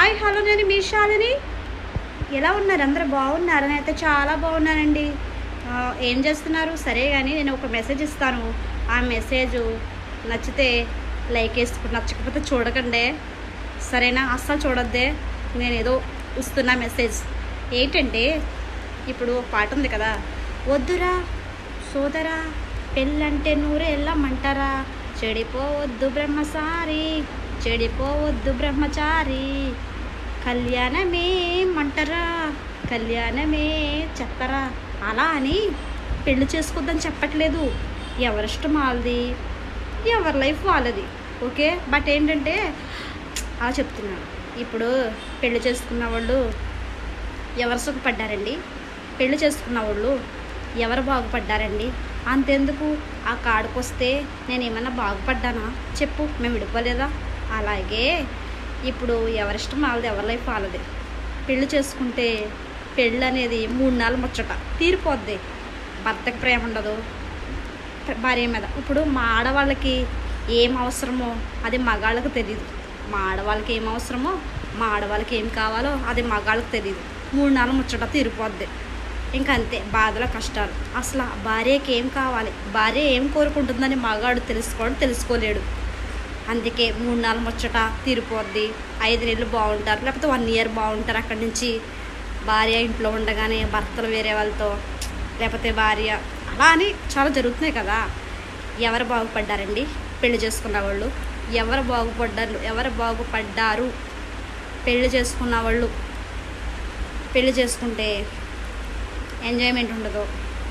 hi hello నేను మీ శాలిని ఎలా ఉన్నారు అందరూ బాగున్నారు నేనైతే చాలా బాగున్నానండి ఆ, ఏం చేస్తున్నారు సరే కానీ నేను ఒక మెసేజ్ ఇస్తాను ఆ మెసేజ్ నచ్చితే లైక్ వేసుకుని నచ్చకపోతే చూడకండి సరేనా అస్సలు చూడొద్దే నేను ఏదో ఇస్తున్నా మెసేజ్ ఏంటంటే ఇప్పుడు ఒక పాట ఉంది కదా వద్దురా సోదరా పెళ్ళంటే నూరే వెళ్ళమంటారా చెడిపోవద్దు బ్రహ్మచారి చెడిపోవద్దు బ్రహ్మచారి కళ్యాణమే మంటరా కళ్యాణమే చెప్పరా అలా అని పెళ్లి చేసుకోవద్దని చెప్పట్లేదు ఎవరిష్టం వాళ్ళది ఎవరి లైఫ్ వాళ్ళది ఓకే బట్ ఏంటంటే అలా చెప్తున్నాను ఇప్పుడు పెళ్లి చేసుకున్న వాళ్ళు ఎవరు సుఖపడ్డారండి పెళ్లి చేసుకున్న వాళ్ళు ఎవరు బాగుపడ్డారండి అంతెందుకు ఆ కాడుకొస్తే నేను ఏమన్నా బాగుపడ్డానా చెప్పు మేము విడిపోలేదా అలాగే ఇప్పుడు ఎవరిష్టం వాళ్ళది ఎవరి లైఫ్ వాళ్ళది పెళ్లి చేసుకుంటే పెళ్ళి అనేది మూడు నెలలు ముచ్చట తీరిపోద్ది భర్తకి ప్రేమ ఉండదు భార్య మీద ఇప్పుడు మా ఆడవాళ్ళకి ఏం అవసరమో అది మగాళ్ళకి తెలియదు మా ఆడవాళ్ళకి ఏం అవసరమో మా ఆడవాళ్ళకి ఏం కావాలో అది మగాళ్ళకి తెలియదు మూడు నెలలు ముచ్చట తీరిపోద్ది ఇంకా అంతే బాధల కష్టాలు అసలు ఆ భార్యకి ఏం కావాలి భార్య ఏం కోరుకుంటుందని మగాడు తెలుసుకోవడం తెలుసుకోలేడు అందుకే మూడు నెలలు ముచ్చట తీరిపోద్ది ఐదు నెలలు బాగుంటారు లేకపోతే వన్ ఇయర్ బాగుంటారు అక్కడి నుంచి భార్య ఇంట్లో ఉండగానే భర్తలు వేరే వాళ్ళతో లేకపోతే భార్య అలా అని చాలా జరుగుతున్నాయి కదా ఎవరు బాగుపడ్డారండి పెళ్లి చేసుకున్న వాళ్ళు ఎవరు బాగుపడ్డారు ఎవరు బాగుపడ్డారు పెళ్లి చేసుకున్న వాళ్ళు పెళ్లి చేసుకుంటే ఎంజాయ్మెంట్ ఉండదు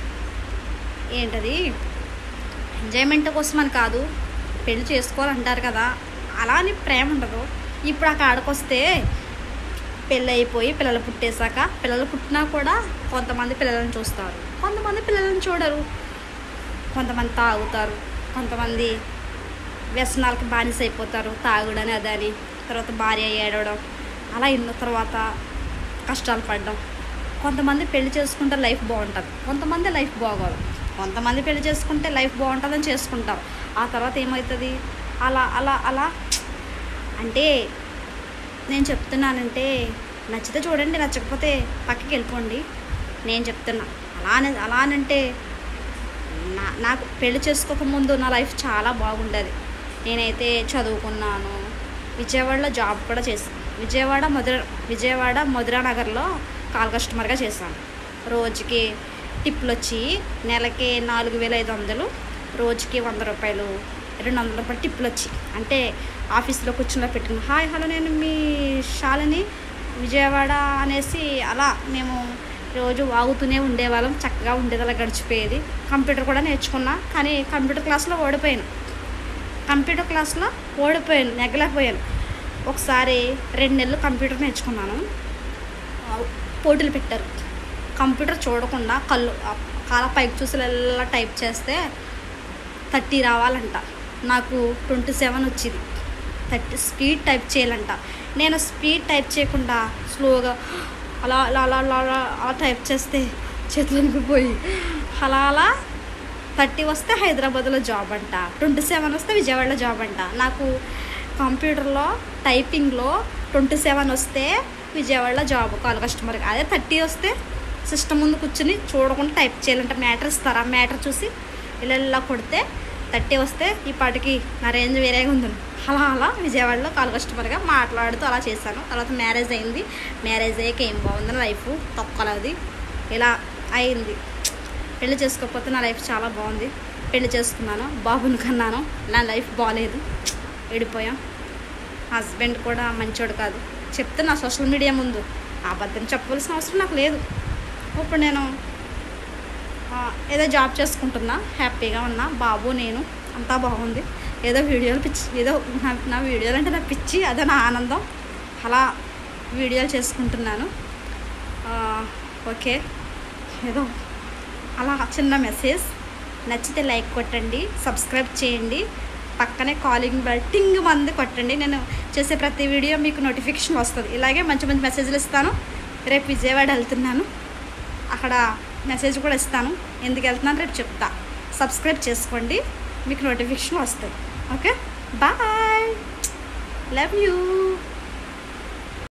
ఏంటది ఎంజాయ్మెంట్ కోసం అని కాదు పెళ్లి చేసుకోవాలంటారు కదా అలా అని ప్రేమ ఉండదు ఇప్పుడు ఆ కాడకొస్తే పెళ్ళి అయిపోయి పిల్లలు పుట్టేశాక పిల్లలు పుట్టినా కూడా కొంతమంది పిల్లలను చూస్తారు కొంతమంది పిల్లలను చూడరు కొంతమంది తాగుతారు కొంతమంది వ్యసనాలకు బానిస అయిపోతారు తాగుడని అదని తర్వాత భార్య ఏడవడం అలా ఇన్న తర్వాత కష్టాలు పడడం కొంతమంది పెళ్లి చేసుకుంటే లైఫ్ బాగుంటుంది కొంతమంది లైఫ్ బాగోదు కొంతమంది పెళ్లి చేసుకుంటే లైఫ్ బాగుంటుందని చేసుకుంటారు ఆ తర్వాత ఏమవుతుంది అలా అలా అలా అంటే నేను చెప్తున్నానంటే నచ్చితే చూడండి నచ్చకపోతే పక్కకి వెళ్ళిపోండి నేను చెప్తున్నా అలానే అలానంటే నా నాకు పెళ్లి చేసుకోకముందు నా లైఫ్ చాలా బాగుండేది నేనైతే చదువుకున్నాను విజయవాడలో జాబ్ కూడా చేశాను విజయవాడ మధుర విజయవాడ మధురా నగర్లో కాల్ కస్టమర్గా చేశాను రోజుకి టిప్లు వచ్చి నెలకి నాలుగు వేల ఐదు వందలు రోజుకి వంద రూపాయలు రెండు వందల రూపాయలు టిప్లు వచ్చి అంటే ఆఫీస్లో కూర్చుని పెట్టుకుని హాయ్ హలో నేను మీ శాలని విజయవాడ అనేసి అలా మేము రోజు వాగుతూనే ఉండేవాళ్ళం చక్కగా ఉండేది అలా గడిచిపోయేది కంప్యూటర్ కూడా నేర్చుకున్నా కానీ కంప్యూటర్ క్లాస్లో ఓడిపోయాను కంప్యూటర్ క్లాస్లో ఓడిపోయాను నెగ్గలేకపోయాను ఒకసారి రెండు నెలలు కంప్యూటర్ నేర్చుకున్నాను ఆ, పోటీలు పెట్టారు కంప్యూటర్ చూడకుండా కళ్ళు ఆ కాల పైకి చూసి ఇలా టైప్ చేస్తే థర్టీ రావాలంట నాకు ట్వంటీ సెవెన్ వచ్చింది థర్టీ స్పీడ్ టైప్ చేయాలంట నేను స్పీడ్ టైప్ చేయకుండా స్లోగా అలా అలా అలా అలా అలా అలా టైప్ చేస్తే చేతులకు పోయి అలా అలా థర్టీ వస్తే హైదరాబాద్లో జాబ్ అంట ట్వంటీ సెవెన్ వస్తే విజయవాడలో జాబ్ అంట నాకు కంప్యూటర్లో టైపింగ్లో ట్వంటీ సెవెన్ వస్తే విజయవాడలో జాబ్ కాల్ కస్టమర్ అదే థర్టీ వస్తే సిస్టమ్ ముందు కూర్చుని చూడకుండా టైప్ చేయాలంటే మ్యాటర్ ఇస్తారు ఆ మ్యాటర్ చూసి ఇలా ఇలా కొడితే థర్టీ వస్తే ఈ పాటికి నా రేంజ్ వేరేగా ఉంది అలా అలా విజయవాడలో కాల్ కస్టమర్గా మాట్లాడుతూ అలా చేశాను తర్వాత మ్యారేజ్ అయింది మ్యారేజ్ అయ్యాక ఏం బాగుంది నా లైఫ్ తొక్కలది ఇలా అయింది పెళ్లి చేసుకోకపోతే నా లైఫ్ చాలా బాగుంది పెళ్లి చేసుకున్నాను బాబుని కన్నాను నా లైఫ్ బాగాలేదు విడిపోయాం హస్బెండ్ కూడా మంచోడు కాదు చెప్తున్నా సోషల్ మీడియా ముందు అబద్ధం చెప్పవలసిన అవసరం నాకు లేదు ఇప్పుడు నేను ఆ, ఏదో జాబ్ చేసుకుంటున్నా హ్యాపీగా ఉన్నా బాబు నేను అంతా బాగుంది ఏదో వీడియోలు పిచ్చి ఏదో నా నా వీడియోలు అంటే నా పిచ్చి అదే నా ఆనందం అలా వీడియోలు చేసుకుంటున్నాను ఆ, ఓకే ఏదో అలా చిన్న మెసేజ్ నచ్చితే లైక్ కొట్టండి సబ్స్క్రైబ్ చేయండి పక్కనే కాలింగ్ బెల్ టింగ్ మంది కొట్టండి నేను చేసే ప్రతి వీడియో మీకు నోటిఫికేషన్ వస్తుంది ఇలాగే మంచి మంచి మెసేజ్లు ఇస్తాను రేపు విజయవాడ వెళ్తున్నాను అక్కడ మెసేజ్ కూడా ఇస్తాను ఎందుకు వెళ్తున్నాను రేపు చెప్తా సబ్స్క్రైబ్ చేసుకోండి మీకు నోటిఫికేషన్ వస్తుంది ఓకే బాయ్ లవ్ యూ